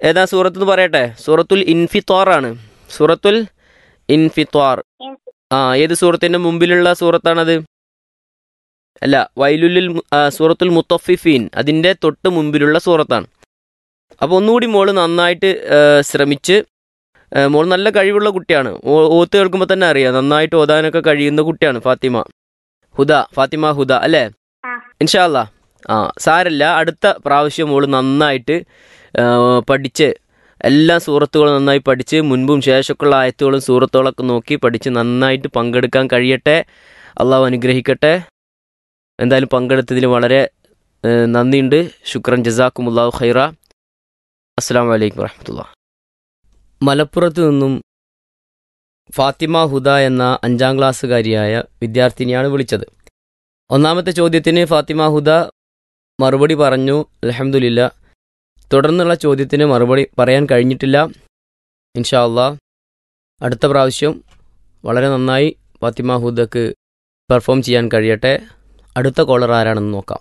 ഏതാ സൂറത്ത് എന്ന് പറയട്ടെ സൂറത്തുൽ ഇൻഫിത്വാർ ആണ് സൂറത്തുൽ ഇൻഫിത്വാർ ആ ഏത് സൂറത്തിന്റെ മുമ്പിലുള്ള സൂറത്താണത് അല്ല വൈലുലിൽ മു- ആ, സൂറത്തുൽ മുത്തഫിഫീൻ അതിന്റെ തൊട്ട് മുമ്പിലുള്ള സൂറത്താണ് അപ്പോൾ ഒന്നുകൂടി മോള് നന്നായിട്ട് ആ, ശ്രമിച്ച് ആ, മോൾ നല്ല കഴിവുള്ള കുട്ടിയാണ് ഓ- ഓത്ത് കേൾക്കുമ്പോൾ തന്നെ അറിയാം നന്നായിട്ട് ഓതാനൊക്കെ കഴിയുന്ന കുട്ടിയാണ് ഫാത്തിമ ഹുദ ഫാത്തിമ ഹുദ അല്ലേ ആ. ഇൻഷാല്ല ആ സാരല്ല അടുത്ത പ്രാവശ്യം മോള് നന്നായിട്ട് ആ, പഠിച്ച് എല്ലാ സൂറത്തുകളും നന്നായി പഠിച്ച് മുൻപും ശേഷമൊക്കെയുള്ള ആയത്തുകളും സൂറത്തുകളൊക്കെ നോക്കി പഠിച്ച് നന്നായിട്ട് പങ്കെടുക്കാൻ കഴിയട്ടെ അള്ളാഹു അനുഗ്രഹിക്കട്ടെ എന്തായാലും പങ്കെടുത്തതിൽ വളരെ ഏ, നന്ദിയുണ്ട് ശുക്രൻ ജസാക്കുമുല്ലാഹു ഖൈറ അസ്സാം വലൈക്കും വറഹമത്തുള്ള മലപ്പുറത്ത് നിന്നും ഫാത്തിമ ഹുദ എന്ന അഞ്ചാം ക്ലാസ്സുകാരിയായ വിദ്യാർത്ഥിനിയാണ് വിളിച്ചത് ഒന്നാമത്തെ ചോദ്യത്തിന് ഫാത്തിമ ഹുദ മറുപടി പറഞ്ഞു അലഹമുല്ല തുടർന്നുള്ള ചോദ്യത്തിന് മറുപടി പറയാൻ കഴിഞ്ഞിട്ടില്ല ഇൻഷാ അള്ളാ അടുത്ത പ്രാവശ്യം വളരെ നന്നായി ഫാത്തിമ ഹുദക്ക് പെർഫോം ചെയ്യാൻ കഴിയട്ടെ അടുത്ത കോളർ ആരാണെന്ന് നോക്കാം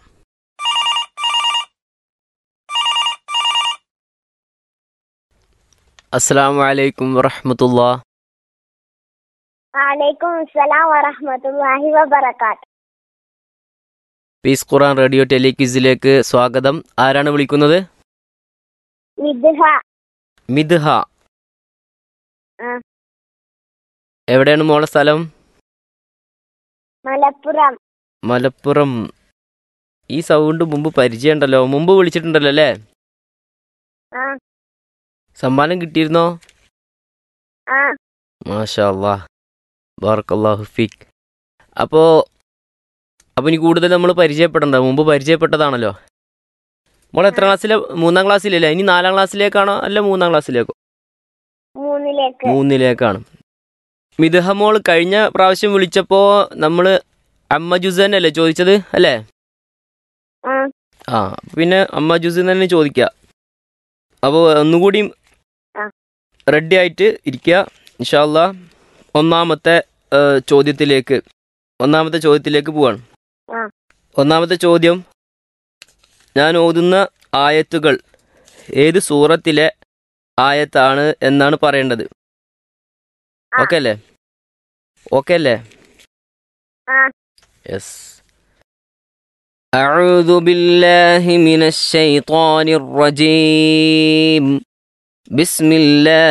അസ്സാം വലൈക്കും വറഹമത്തുള്ള വലൈക്കും അസ്സലാം വറഹ്മത്തുള്ളാഹി വബറകാത്ത് പീസ് ഖുറാൻ റേഡിയോ ടെലിക്വിസിലേക്ക് സ്വാഗതം ആരാണ് വിളിക്കുന്നത് മിദ്ഹ മിദ്ഹ ആ. എവിടെയാണ് മോളെ സ്ഥലം മലപ്പുറം മലപ്പുറം ഈ സൗണ്ട് മുമ്പ് പരിചയമുണ്ടല്ലോ മുമ്പ് വിളിച്ചിട്ടുണ്ടല്ലോ അല്ലേ ആ സമ്മാനം കിട്ടിയിരുന്നോ ആ മാഷാ അല്ലാ ബാറക്കല്ലാഹു ഫീക്ക് അപ്പോൾ അപ്പോൾ ഇനി കൂടുതൽ നമ്മൾ പരിചയപ്പെടണ്ട മുമ്പ് പരിചയപ്പെട്ടതാണല്ലോ മോൾ എത്ര ക്ലാസ്സിലെ മൂന്നാം ക്ലാസ്സിലല്ലേ ഇനി നാലാം ക്ലാസ്സിലേക്കാണോ അല്ല മൂന്നാം ക്ലാസ്സിലേക്കോ മൂന്നിലേക്ക് മൂന്നിലേക്കാണ് മിഥുഹ മോൾ കഴിഞ്ഞ പ്രാവശ്യം വിളിച്ചപ്പോൾ നമ്മൾ അമ്മ ജുസൻ അല്ലേ ചോദിച്ചത് അല്ലേ ആ ആ പിന്നെ അമ്മ ജുസൻ തന്നെ ചോദിക്കുക അപ്പോൾ ഒന്നുകൂടി ആ. റെഡി ആയിട്ട് ഇരിക്കുക ഇൻഷാല്ല ഒന്നാമത്തെ ഏ, ചോദ്യത്തിലേക്ക് ഒന്നാമത്തെ ചോദ്യത്തിലേക്ക് പോവാണ് ആ. ഒന്നാമത്തെ ചോദ്യം ഞാൻ ഓതുന്ന ആയത്തുകൾ ഏത് സൂറത്തിലെ ആയത്താണ് എന്നാണ് പറയേണ്ടത് ആ. ഓക്കെ അല്ലേ ഓക്കെ അല്ലേ ആ يس أعوذ بالله من الشيطان الرجيم بسم الله